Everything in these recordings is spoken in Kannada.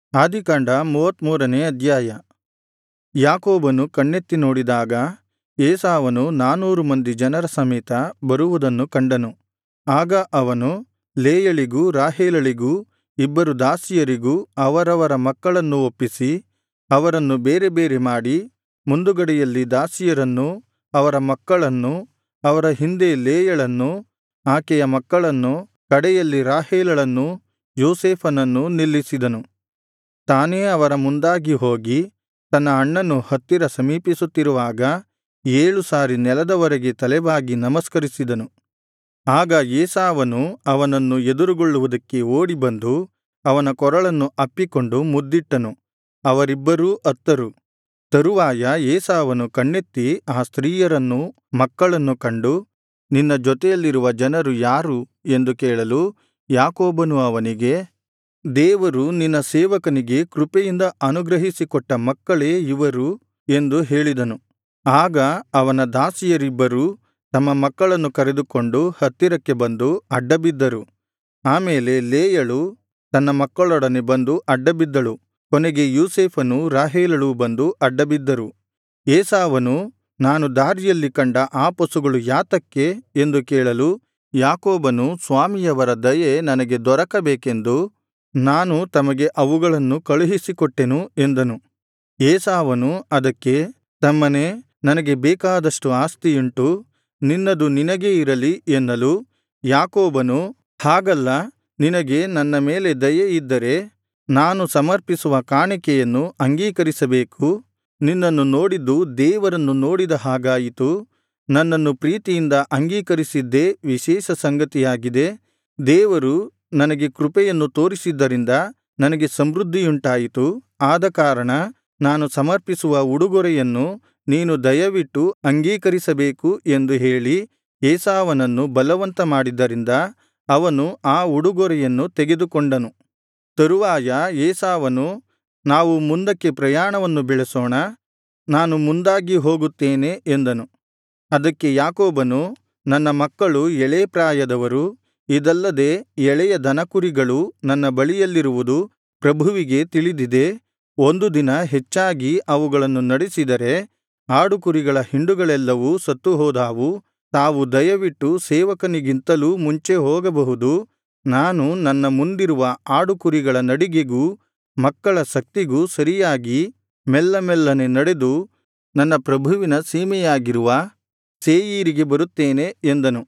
ಆದಿಕಾಂಡ ಮೂವತ್ತಮೂರನೇ ಅಧ್ಯಾಯ ಯಾಕೋಬನು ಕಣ್ಣೆತ್ತಿ ನೋಡಿದಾಗ ಏಸಾವನು ನಾನೂರು ಮಂದಿ ಜನರ ಸಮೇತ ಬರುವುದನ್ನು ಕಂಡನು ಆಗ ಅವನು ಲೇಯಳಿಗೂ ರಾಹೇಲಳಿಗೂ ಇಬ್ಬರು ದಾಸಿಯರಿಗೂ ಅವರವರ ಮಕ್ಕಳನ್ನು ಒಪ್ಪಿಸಿ ಅವರನ್ನು ಬೇರೆ ಬೇರೆ ಮಾಡಿ ಮುಂದುಗಡೆಯಲ್ಲಿ ದಾಸಿಯರನ್ನೂ ಅವರ ಮಕ್ಕಳನ್ನೂ ಅವರ ಹಿಂದೆ ಲೇಯಳನ್ನೂ ಆಕೆಯ ಮಕ್ಕಳನ್ನೂ ಕಡೆಯಲ್ಲಿ ರಾಹೇಲಳನ್ನೂ ಯೋಸೇಫನನ್ನೂ ನಿಲ್ಲಿಸಿದನು ತಾನೇ ಅವರ ಮುಂದಾಗಿ ಹೋಗಿ ತನ್ನ ಅಣ್ಣನು ಹತ್ತಿರ ಸಮೀಪಿಸುತ್ತಿರುವಾಗ ಏಳು ಸಾರಿ ನೆಲದವರೆಗೆ ತಲೆಬಾಗಿ ನಮಸ್ಕರಿಸಿದನು ಆಗ ಏಸಾವನು ಅವನನ್ನು ಎದುರುಗೊಳ್ಳುವುದಕ್ಕೆ ಓಡಿಬಂದು ಅವನ ಕೊರಳನ್ನು ಅಪ್ಪಿಕೊಂಡು ಮುದ್ದಿಟ್ಟನು ಅವರಿಬ್ಬರೂ ಅತ್ತರು ತರುವಾಯ ಏಸಾವನು ಕಣ್ಣೆತ್ತಿ ಆ ಸ್ತ್ರೀಯರನ್ನೂ ಮಕ್ಕಳನ್ನು ಕಂಡು ನಿನ್ನ ಜೊತೆಯಲ್ಲಿರುವ ಜನರು ಯಾರು ಎಂದು ಕೇಳಲು ಯಾಕೋಬನು ಅವನಿಗೆ ದೇವರು ನಿನ್ನ ಸೇವಕನಿಗೆ ಕೃಪೆಯಿಂದ ಅನುಗ್ರಹಿಸಿಕೊಟ್ಟ ಮಕ್ಕಳೇ ಇವರು ಎಂದು ಹೇಳಿದನು ಆಗ ಅವನ ದಾಸಿಯರಿಬ್ಬರೂ ತಮ್ಮ ಮಕ್ಕಳನ್ನು ಕರೆದುಕೊಂಡು ಹತ್ತಿರಕ್ಕೆ ಬಂದು ಅಡ್ಡಬಿದ್ದರು ಆಮೇಲೆ ಲೇಯಳು ತನ್ನ ಮಕ್ಕಳೊಡನೆ ಬಂದು ಅಡ್ಡಬಿದ್ದಳು ಕೊನೆಗೆ ಯೋಸೇಫನೂ ರಾಹೇಲಳೂ ಬಂದು ಅಡ್ಡಬಿದ್ದರು ಏಸಾವನು ನಾನು ದಾರಿಯಲ್ಲಿ ಕಂಡ ಆ ಪಶುಗಳು ಯಾತಕ್ಕೆ ಎಂದು ಕೇಳಲು ಯಾಕೋಬನು ಸ್ವಾಮಿಯವರ ದಯೆ ನನಗೆ ದೊರಕಬೇಕೆಂದು ನಾನು ತಮಗೆ ಅವುಗಳನ್ನು ಕಳುಹಿಸಿಕೊಟ್ಟೆನು ಎಂದನು ಏಸಾವನು ಅದಕ್ಕೆ ತಮ್ಮನೇ ನನಗೆ ಬೇಕಾದಷ್ಟು ಆಸ್ತಿಯುಂಟು ನಿನ್ನದು ನಿನಗೇ ಇರಲಿ ಎನ್ನಲು ಯಾಕೋಬನು ಹಾಗಲ್ಲ ನಿನಗೆ ನನ್ನ ಮೇಲೆ ದಯೆ ಇದ್ದರೆ ನಾನು ಸಮರ್ಪಿಸುವ ಕಾಣಿಕೆಯನ್ನು ಅಂಗೀಕರಿಸಬೇಕು ನಿನ್ನನ್ನು ನೋಡಿದ್ದು ದೇವರನ್ನು ನೋಡಿದ ಹಾಗಾಯಿತು ನನ್ನನ್ನು ಪ್ರೀತಿಯಿಂದ ಅಂಗೀಕರಿಸಿದ್ದೇ ವಿಶೇಷ ಸಂಗತಿಯಾಗಿದೆ ದೇವರು ನನಗೆ ಕೃಪೆಯನ್ನು ತೋರಿಸಿದ್ದರಿಂದ ನನಗೆ ಸಮೃದ್ಧಿಯುಂಟಾಯಿತು ಆದಕಾರಣ ನಾನು ಸಮರ್ಪಿಸುವ ಉಡುಗೊರೆಯನ್ನು ನೀನು ದಯವಿಟ್ಟು ಅಂಗೀಕರಿಸಬೇಕು ಎಂದು ಹೇಳಿ ಏಸಾವನನ್ನು ಬಲವಂತ ಮಾಡಿದ್ದರಿಂದ ಅವನು ಆ ಉಡುಗೊರೆಯನ್ನು ತೆಗೆದುಕೊಂಡನು ತರುವಾಯ ಏಸಾವನು ನಾವು ಮುಂದಕ್ಕೆ ಪ್ರಯಾಣವನ್ನು ಬೆಳೆಸೋಣ ನಾನು ಮುಂದಾಗಿ ಹೋಗುತ್ತೇನೆ ಎಂದನು ಅದಕ್ಕೆ ಯಾಕೋಬನು ನನ್ನ ಮಕ್ಕಳು ಎಳೇ ಪ್ರಾಯದವರು ಇದಲ್ಲದೆ ಎಳೆಯ ದನಕುರಿಗಳು ನನ್ನ ಬಳಿಯಲ್ಲಿರುವುದು ಪ್ರಭುವಿಗೆ ತಿಳಿದಿದೆ ಒಂದು ದಿನ ಹೆಚ್ಚಾಗಿ ಅವುಗಳನ್ನು ನಡೆಸಿದರೆ ಆಡುಕುರಿಗಳ ಹಿಂಡುಗಳೆಲ್ಲವೂ ಸತ್ತುಹೋದಾವು ತಾವು ದಯವಿಟ್ಟು ಸೇವಕನಿಗಿಂತಲೂ ಮುಂಚೆ ಹೋಗಬಹುದು ನಾನು ನನ್ನ ಮುಂದಿರುವ ಆಡುಕುರಿಗಳ ನಡಿಗೆಗೂ ಮಕ್ಕಳ ಶಕ್ತಿಗೂ ಸರಿಯಾಗಿ ಮೆಲ್ಲಮೆಲ್ಲನೆ ನಡೆದು ನನ್ನ ಪ್ರಭುವಿನ ಸೀಮೆಯಾಗಿರುವ ಸೇಯೀರಿಗೆ ಬರುತ್ತೇನೆ ಎಂದನು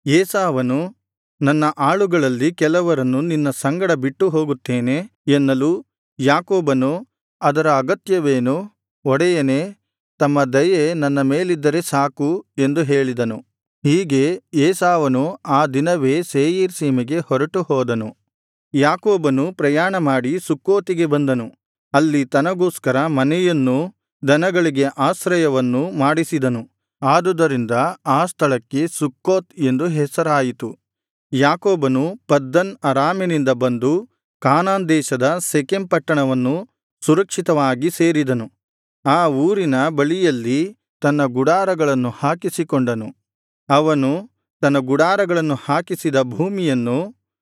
ಏಸಾವನು ನನ್ನ ಆಳುಗಳಲ್ಲಿ ಕೆಲವರನ್ನು ನಿನ್ನ ಸಂಗಡ ಬಿಟ್ಟು ಹೋಗುತ್ತೇನೆ ಎನ್ನಲು ಯಾಕೋಬನು ಅದರ ಅಗತ್ಯವೇನು ಒಡೆಯನೇ ತಮ್ಮ ದಯೆ ನನ್ನ ಮೇಲಿದ್ದರೆ ಸಾಕು ಎಂದು ಹೇಳಿದನು ಹೀಗೆ ಏಸಾವನು ಆ ದಿನವೇ ಸೇಯೀರ್ ಸೀಮೆಗೆ ಹೊರಟು ಹೋದನು ಯಾಕೋಬನು ಪ್ರಯಾಣಮಾಡಿ ಸುಕ್ಕೋತಿಗೆ ಬಂದನು ಅಲ್ಲಿ ತನಗೋಸ್ಕರ ಮನೆಯನ್ನೂ ದನಗಳಿಗೆ ಆಶ್ರಯವನ್ನೂ ಮಾಡಿಸಿದನು ಆದುದರಿಂದ ಆ ಸ್ಥಳಕ್ಕೆ ಸುಕ್ಕೋತ್ ಎಂದು ಹೆಸರಾಯಿತು ಯಾಕೋಬನು ಪದ್ದನ್ ಅರಾಮಿನಿಂದ ಬಂದು ಕಾನಾನ್ ದೇಶದ ಶೆಕೆಮ್ ಪಟ್ಟಣವನ್ನು ಸುರಕ್ಷಿತವಾಗಿ ಸೇರಿದನು ಆ ಊರಿನ ಬಳಿಯಲ್ಲಿ ತನ್ನ ಗುಡಾರಗಳನ್ನು ಹಾಕಿಸಿಕೊಂಡನು ಅವನು ತನ್ನ ಗುಡಾರಗಳನ್ನು ಹಾಕಿಸಿದ ಭೂಮಿಯನ್ನು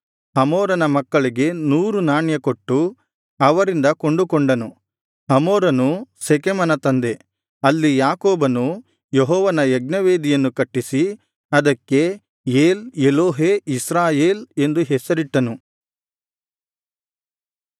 ಹಮೋರನ ಮಕ್ಕಳಿಗೆ ನೂರು ನಾಣ್ಯ ಕೊಟ್ಟು ಅವರಿಂದ ಕೊಂಡುಕೊಂಡನು ಹಮೋರನು ಶೆಕೆಮನ ತಂದೆ ಅಲ್ಲಿ ಯಾಕೋಬನು ಯೆಹೋವನ ಯಜ್ಞವೇದಿಯನ್ನು ಕಟ್ಟಿಸಿ ಅದಕ್ಕೆ ಏಲ್ ಎಲೋಹೆ ಇಸ್ರಾಯೇಲ್ ಎಂದು ಹೆಸರಿಟ್ಟನು